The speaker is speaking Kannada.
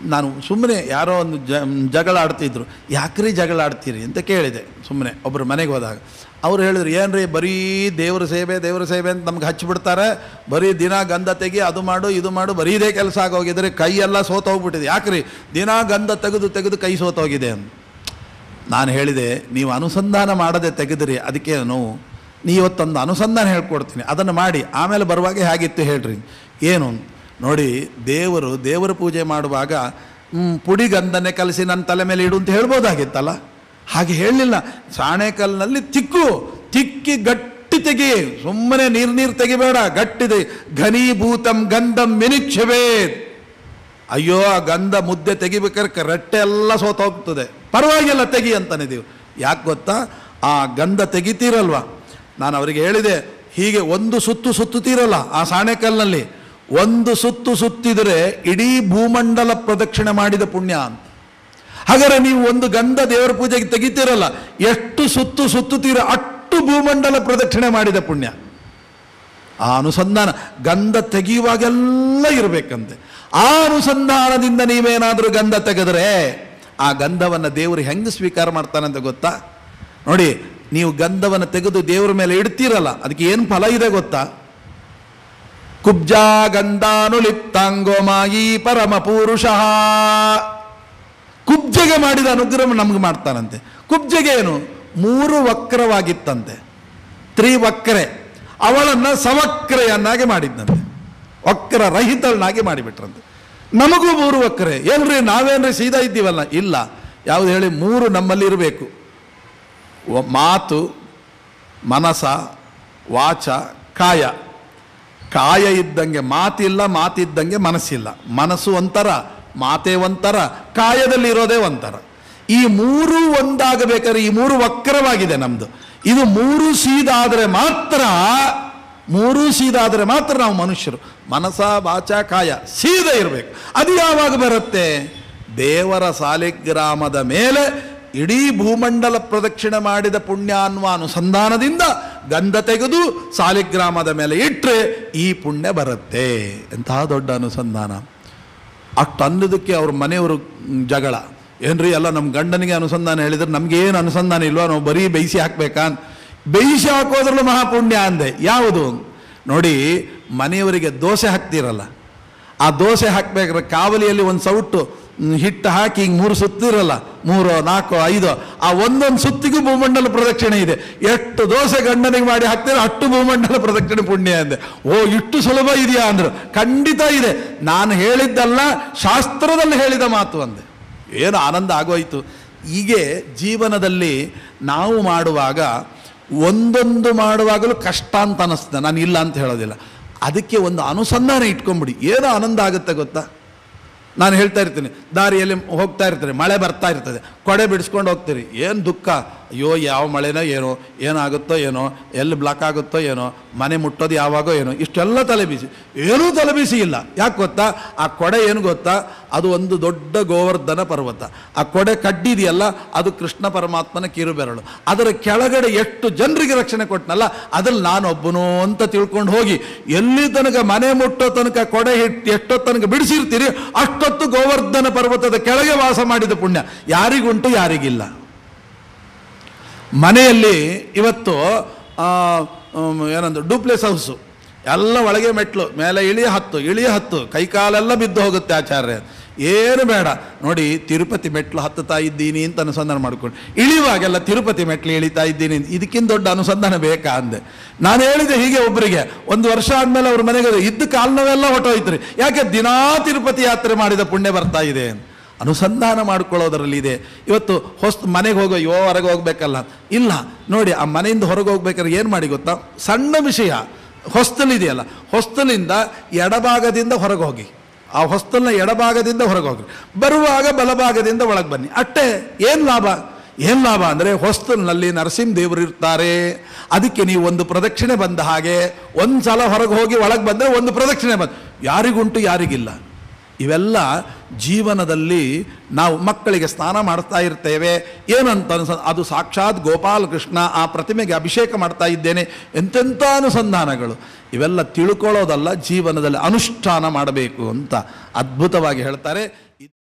ನಾನು ಸುಮ್ಮನೆ ಯಾರೋ ಒಂದು ಜ ಜಗಳ ಆಡ್ತಿದ್ರು ಯಾಕ್ರಿ ಜಗಳ ಆಡ್ತೀರಿ ಅಂತ ಕೇಳಿದೆ ಸುಮ್ಮನೆ ಒಬ್ಬರು ಮನೆಗೆ ಹೋದಾಗ ಅವ್ರು ಹೇಳಿದ್ರು ಏನು ರೀ ಬರೀ ದೇವ್ರ ಸೇವೆ ದೇವ್ರ ಸೇವೆ ಅಂತ ನಮ್ಗೆ ಹಚ್ಚಿಬಿಡ್ತಾರೆ ಬರೀ ದಿನ ಗಂಧ ತೆಗಿ ಅದು ಮಾಡು ಇದು ಮಾಡು ಬರೀ ಇದೇ ಕೆಲಸ ಆಗೋಗಿದ್ರೆ ಕೈಯೆಲ್ಲ ಸೋತೋಗ್ಬಿಟ್ಟಿದೆ ಯಾಕ್ರಿ ದಿನ ಗಂಧ ತೆಗೆದು ತೆಗೆದು ಕೈ ಸೋತೋಗಿದೆ ಅಂತ ನಾನು ಹೇಳಿದೆ ನೀವು ಅನುಸಂಧಾನ ಮಾಡದೆ ತೆಗೆದಿರಿ ಅದಕ್ಕೆ ನೋವು ನೀವು ಇವತ್ತೊಂದು ಅನುಸಂಧಾನ ಹೇಳ್ಕೊಡ್ತೀನಿ ಅದನ್ನು ಮಾಡಿ ಆಮೇಲೆ ಬರುವಾಗ ಹೇಗಿತ್ತು ಹೇಳ್ರಿ ಏನು ನೋಡಿ ದೇವರು ದೇವರ ಪೂಜೆ ಮಾಡುವಾಗ ಹ್ಮ್, ಪುಡಿ ಗಂಧನೆ ಕಲಸಿ ನನ್ನ ತಲೆ ಮೇಲೆ ಇಡು ಅಂತ ಹೇಳ್ಬೋದಾಗಿತ್ತಲ್ಲ ಹಾಗೆ ಹೇಳಲಿಲ್ಲ ಸಾಣೆಕಲ್ನಲ್ಲಿ ತಿಕ್ಕು ತಿಕ್ಕಿ ಗಟ್ಟಿ ತೆಗಿ ಸುಮ್ಮನೆ ನೀರು ನೀರು ತೆಗಿಬೇಡ ಗಟ್ಟಿದೆ ಘನೀಭೂತಂ ಗಂಧಂ ಮಿನಿಕ್ಷವೇದ್ ಅಯ್ಯೋ ಆ ಗಂಧ ಮುದ್ದೆ ತೆಗಿಬೇಕಾದ್ರೆ ರಟ್ಟೆ ಎಲ್ಲ ಸೋತೋಗ್ತದೆ ಪರವಾಗಿಲ್ಲ ತೆಗಿ ಅಂತಾನೆ ನೀವು ಯಾಕೆ ಗೊತ್ತಾ ಆ ಗಂಧ ತೆಗಿತೀರಲ್ವ ನಾನು ಅವರಿಗೆ ಹೇಳಿದೆ ಹೀಗೆ ಒಂದು ಸುತ್ತು ಸುತ್ತುತ್ತೀರಲ್ಲ ಆ ಸಾಣೆಕಲ್ನಲ್ಲಿ ಒಂದು ಸುತ್ತು ಸುತ್ತಿದರೆ ಇಡೀ ಭೂಮಂಡಲ ಪ್ರದಕ್ಷಿಣೆ ಮಾಡಿದ ಪುಣ್ಯ ಅಂತ ಹಾಗಾದ್ರೆ ನೀವು ಒಂದು ಗಂಧ ದೇವರ ಪೂಜೆಗೆ ತೆಗಿತೀರಲ್ಲ ಎಷ್ಟು ಸುತ್ತು ಸುತ್ತುತ್ತೀರ ಅಷ್ಟು ಭೂಮಂಡಲ ಪ್ರದಕ್ಷಿಣೆ ಮಾಡಿದ ಪುಣ್ಯ ಆ ಅನುಸಂಧಾನ ಗಂಧ ತೆಗೆಯುವಾಗೆಲ್ಲ ಇರಬೇಕಂತೆ ಆ ಅನುಸಂಧಾನದಿಂದ ನೀವೇನಾದರೂ ಗಂಧ ತೆಗೆದ್ರೆ ಆ ಗಂಧವನ್ನು ದೇವರು ಹೆಂಗೆ ಸ್ವೀಕಾರ ಮಾಡ್ತಾನಂತ ಗೊತ್ತಾ ನೋಡಿ ನೀವು ಗಂಧವನ್ನು ತೆಗೆದು ದೇವರ ಮೇಲೆ ಇಡ್ತೀರಲ್ಲ ಅದಕ್ಕೆ ಏನು ಫಲ ಇದೆ ಗೊತ್ತಾ ಕುಬ್ಜಾ ಗಂಧಾನುಲಿಪ್ತಾಂಗೋ ಮಾಯಿ ಪರಮ ಪುರುಷ ಕುಬ್ಜೆಗೆ ಮಾಡಿದ ಅನುಗ್ರಹ ನಮ್ಗೆ ಮಾಡ್ತಾನಂತೆ ಕುಬ್ಜೆಗೆ ಏನು ಮೂರು ವಕ್ರವಾಗಿತ್ತಂತೆ ತ್ರಿವಕ್ರೆ ಅವಳನ್ನು ಸವಕ್ರೆಯನ್ನಾಗಿ ಮಾಡಿದ್ದಂತೆ ವಕ್ರ ರಹಿತಳನ್ನಾಗಿ ಮಾಡಿಬಿಟ್ರಂತೆ ನಮಗೂ ಮೂರು ವಕ್ರೆ ಏನ್ರಿ ನಾವೇನ್ರಿ ಸೀದಾ ಇದ್ದೀವಲ್ಲ ಇಲ್ಲ ಯಾವುದು ಹೇಳಿ ಮೂರು ನಮ್ಮಲ್ಲಿ ಇರಬೇಕು ವ- ಮಾತು ಮನಸ ವಾಚ ಕಾಯ ಕಾಯ ಇದ್ದಂಗೆ ಮಾತಿಲ್ಲ ಮಾತಿದ್ದಂಗೆ ಮನಸ್ಸಿಲ್ಲ ಮನಸ್ಸು ಒಂಥರ ಮಾತೇ ಒಂಥರ ಕಾಯದಲ್ಲಿ ಇರೋದೇ ಒಂಥರ ಈ ಮೂರು ಒಂದಾಗಬೇಕಾದ್ರೆ ಈ ಮೂರು ವಕ್ರವಾಗಿದೆ ನಮ್ದು ಇದು ಮೂರು ಸೀದಾದರೆ ಮಾತ್ರ ಮೂರು ಸೀದಾದರೆ ಮಾತ್ರ ನಾವು ಮನುಷ್ಯರು ಮನಸ ವಾಚ ಕಾಯ ಸೀದಾ ಇರಬೇಕು ಅದು ಯಾವಾಗ ಬರುತ್ತೆ ದೇವರ ಸಾಲಿಗ್ರಾಮದ ಮೇಲೆ ಇಡೀ ಭೂಮಂಡಲ ಪ್ರದಕ್ಷಿಣೆ ಮಾಡಿದ ಪುಣ್ಯ ಅನ್ನುವ ಅನುಸಂಧಾನದಿಂದ ಗಂಧ ತೆಗೆದು ಸಾಲಿಗ್ರಾಮದ ಮೇಲೆ ಇಟ್ಟರೆ ಈ ಪುಣ್ಯ ಬರುತ್ತೆ ಎಂತಹ ದೊಡ್ಡ ಅನುಸಂಧಾನ ಅಷ್ಟು ಅನ್ನೋದಕ್ಕೆ ಅವ್ರ ಮನೆಯವರು ಮ್, ಜಗಳ ಏನ್ರಿ ಎಲ್ಲ ನಮ್ಮ ಗಂಡನಿಗೆ ಅನುಸಂಧಾನ ಹೇಳಿದ್ರೆ ನಮ್ಗೇನು ಅನುಸಂಧಾನ ಇಲ್ವಾ ನಾವು ಬರೀ ಬೇಯಿಸಿ ಹಾಕ್ಬೇಕಾ ಅಂತ. ಬೇಯಿಸಿ ಹಾಕೋದ್ರಲ್ಲೂ ಮಹಾಪುಣ್ಯ ಅಂದೆ ಯಾವುದು ನೋಡಿ ಮನೆಯವರಿಗೆ ದೋಸೆ ಹಾಕ್ತಿರಲ್ಲ ಆ ದೋಸೆ ಹಾಕ್ಬೇಕಾದ್ರೆ ಕಾವಲಿಯಲ್ಲಿ ಒಂದು ಸೌಟು ಮ್, ಹಿಟ್ಟು ಹಾಕಿ ಹಿಂಗೆ ಮೂರು ಸುತ್ತಿರಲ್ಲ ಮೂರು ನಾಲ್ಕು ಐದು ಆ ಒಂದೊಂದು ಸುತ್ತಿಗೂ ಭೂಮಂಡಲ ಪ್ರದಕ್ಷಿಣೆ ಇದೆ ಎಷ್ಟು ದೋಸೆ ಗಂಡನಿಗೆ ಮಾಡಿ ಹಾಕ್ತಾರೆ ಅಷ್ಟು ಭೂಮಂಡಲ ಪ್ರದಕ್ಷಿಣೆ ಪುಣ್ಯ ಅಂದೆ ಓ ಇಷ್ಟು ಸುಲಭ ಇದೆಯಾ ಅಂದ್ರು ಖಂಡಿತ ಇದೆ ನಾನು ಹೇಳಿದ್ದಲ್ಲ ಶಾಸ್ತ್ರದಲ್ಲಿ ಹೇಳಿದ ಮಾತು ಅಂದೆ ಏನು ಆನಂದ ಆಗೋಯ್ತು ಹೀಗೆ ಜೀವನದಲ್ಲಿ ನಾವು ಮಾಡುವಾಗ ಒಂದೊಂದು ಮಾಡುವಾಗಲೂ ಕಷ್ಟ ಅಂತ ಅನ್ನಿಸ್ತದೆ ನಾನು ಇಲ್ಲ ಅಂತ ಹೇಳೋದಿಲ್ಲ ಅದಕ್ಕೆ ಒಂದು ಅನುಸಂಧಾನ ಇಟ್ಕೊಂಬಿಡಿ ಏನು ಆನಂದ ಆಗುತ್ತೆ ಗೊತ್ತಾ ನಾನು ಹೇಳ್ತಾ ಇರ್ತೀನಿ ದಾರಿಯಲ್ಲಿ ಹೋಗ್ತಾ ಇರ್ತೀನಿ ಮಳೆ ಬರ್ತಾ ಇರ್ತದೆ ಕೊಡೆ ಬಿಡಿಸ್ಕೊಂಡು ಹೋಗ್ತೀರಿ ಏನು ದುಃಖ ಅಯ್ಯೋ ಯಾವ ಮಳೆನೋ ಏನೋ ಏನಾಗುತ್ತೋ ಏನೋ ಎಲ್ಲಿ ಬ್ಲಾಕ್ ಆಗುತ್ತೋ ಏನೋ ಮನೆ ಮುಟ್ಟೋದು ಯಾವಾಗೋ ಏನೋ ಇಷ್ಟೆಲ್ಲ ತಲೆ ಬೀಸಿ ಏನೂ ತಲೆ ಬೀಸಿ ಇಲ್ಲ ಯಾಕೆ ಗೊತ್ತಾ ಆ ಕೊಡೆ ಏನು ಗೊತ್ತಾ ಅದು ಒಂದು ದೊಡ್ಡ ಗೋವರ್ಧನ ಪರ್ವತ ಆ ಕೊಡೆ ಕಡ್ಡಿದೆಯಲ್ಲ ಅದು ಕೃಷ್ಣ ಪರಮಾತ್ಮನ ಕಿರುಬೆರಳು ಅದರ ಕೆಳಗಡೆ ಎಷ್ಟು ಜನರಿಗೆ ರಕ್ಷಣೆ ಕೊಟ್ಟನಲ್ಲ ಅದ್ರಲ್ಲಿ ನಾನೊಬ್ಬನು ಅಂತ ತಿಳ್ಕೊಂಡು ಹೋಗಿ ಎಲ್ಲಿ ತನಕ ಮನೆ ಮುಟ್ಟೋ ತನಕ ಕೊಡೆ ಹಿಟ್ಟು ಎಷ್ಟೋ ತನಕ ಬಿಡಿಸಿರ್ತೀರಿ ಅಷ್ಟೊತ್ತು ಗೋವರ್ಧನ ಪರ್ವತದ ಕೆಳಗೆ ವಾಸ ಮಾಡಿದ ಪುಣ್ಯ ಯಾರಿಗುಂಟು ಯಾರಿಗಿಲ್ಲ ಮನೆಯಲ್ಲಿ ಇವತ್ತು ಆ, ಉಮ್, ಏನಂದ್ರೆ ಡೂಪ್ಲೆಸ್ ಹೌಸು ಎಲ್ಲ ಒಳಗೆ ಮೆಟ್ಲು ಮೇಲೆ ಇಳಿಯ ಹತ್ತು ಇಳಿಯ ಹತ್ತು ಕೈಕಾಲೆಲ್ಲ ಬಿದ್ದು ಹೋಗುತ್ತೆ ಆಚಾರ್ಯ ಏನು ಬೇಡ ನೋಡಿ ತಿರುಪತಿ ಮೆಟ್ಲು ಹತ್ತುತ್ತಾ ಇದ್ದೀನಿ ಅಂತ ಅನುಸಂಧಾನ ಮಾಡ್ಕೊಂಡು ಇಳಿಯುವಾಗೆಲ್ಲ ತಿರುಪತಿ ಮೆಟ್ಲು ಇಳಿತಾ ಇದ್ದೀನಿ ಅಂತ. ಇದಕ್ಕಿಂತ ದೊಡ್ಡ ಅನುಸಂಧಾನ ಬೇಕಾ ಅಂದೆ ನಾನು ಹೇಳಿದೆ ಹೀಗೆ ಒಬ್ಬರಿಗೆ ಒಂದು ವರ್ಷ ಆದಮೇಲೆ ಅವ್ರ ಮನೆಗೆ ಹೋದೆ. ಇದ್ದ ಕಾಲ್ನವೆಲ್ಲ ಹೊಟ್ಟೋಯ್ತು ಯಾಕೆ ದಿನಾ ತಿರುಪತಿ ಯಾತ್ರೆ ಮಾಡಿದ ಪುಣ್ಯ ಬರ್ತಾ ಇದೆ ಅಂತ. ಅನುಸಂಧಾನ ಮಾಡ್ಕೊಳ್ಳೋದರಲ್ಲಿ ಇದೆ ಇವತ್ತು ಹೊಸ ಮನೆಗೆ ಹೋಗೋ ಯೋ ಹೊರಗೆ ಹೋಗ್ಬೇಕಲ್ಲ ಇಲ್ಲ ನೋಡಿ ಆ ಮನೆಯಿಂದ ಹೊರಗೆ ಹೋಗ್ಬೇಕಾದ್ರೆ ಏನು ಮಾಡಿ ಗೊತ್ತಾ ಸಣ್ಣ ವಿಷಯ ಹೊಸ್ತಲಿದೆಯಲ್ಲ ಹೊಸ್ತಲಿಂದ ಎಡಭಾಗದಿಂದ ಹೊರಗೆ ಹೋಗಿ ಆ ಹೊಸ್ತಲ್ನ ಎಡಭಾಗದಿಂದ ಹೊರಗೆ ಹೋಗ್ರಿ ಬರುವಾಗ ಬಲಭಾಗದಿಂದ ಒಳಗೆ ಬನ್ನಿ ಅಷ್ಟೇ ಏನು ಲಾಭ ಏನು ಲಾಭ ಅಂದರೆ ಹೊಸ್ತಲ್ನಲ್ಲಿ ನರಸಿಂಹ ದೇವರು ಇರ್ತಾರೆ ಅದಕ್ಕೆ ನೀವು ಒಂದು ಪ್ರದಕ್ಷಿಣೆ ಬಂದ ಹಾಗೆ ಒಂದು ಸಲ ಹೊರಗೆ ಹೋಗಿ ಒಳಗೆ ಬಂದರೆ ಒಂದು ಪ್ರದಕ್ಷಿಣೆ ಬಂದು ಯಾರಿಗುಂಟು ಯಾರಿಗಿಲ್ಲ ಇವೆಲ್ಲ ಜೀವನದಲ್ಲಿ ನಾವು ಮಕ್ಕಳಿಗೆ ಸ್ನಾನ ಮಾಡ್ತಾ ಇರ್ತೇವೆ ಏನಂತ ಅನ್ಸ ಅದು ಸಾಕ್ಷಾತ್ ಗೋಪಾಲಕೃಷ್ಣ ಆ ಪ್ರತಿಮೆಗೆ ಅಭಿಷೇಕ ಮಾಡ್ತಾ ಇದ್ದೇನೆ ಎಂತೆಂಥ ಅನುಸಂಧಾನಗಳು ಇವೆಲ್ಲ ತಿಳ್ಕೊಳ್ಳೋದಲ್ಲ ಜೀವನದಲ್ಲಿ ಅನುಷ್ಠಾನ ಮಾಡಬೇಕು ಅಂತ ಅದ್ಭುತವಾಗಿ ಹೇಳ್ತಾರೆ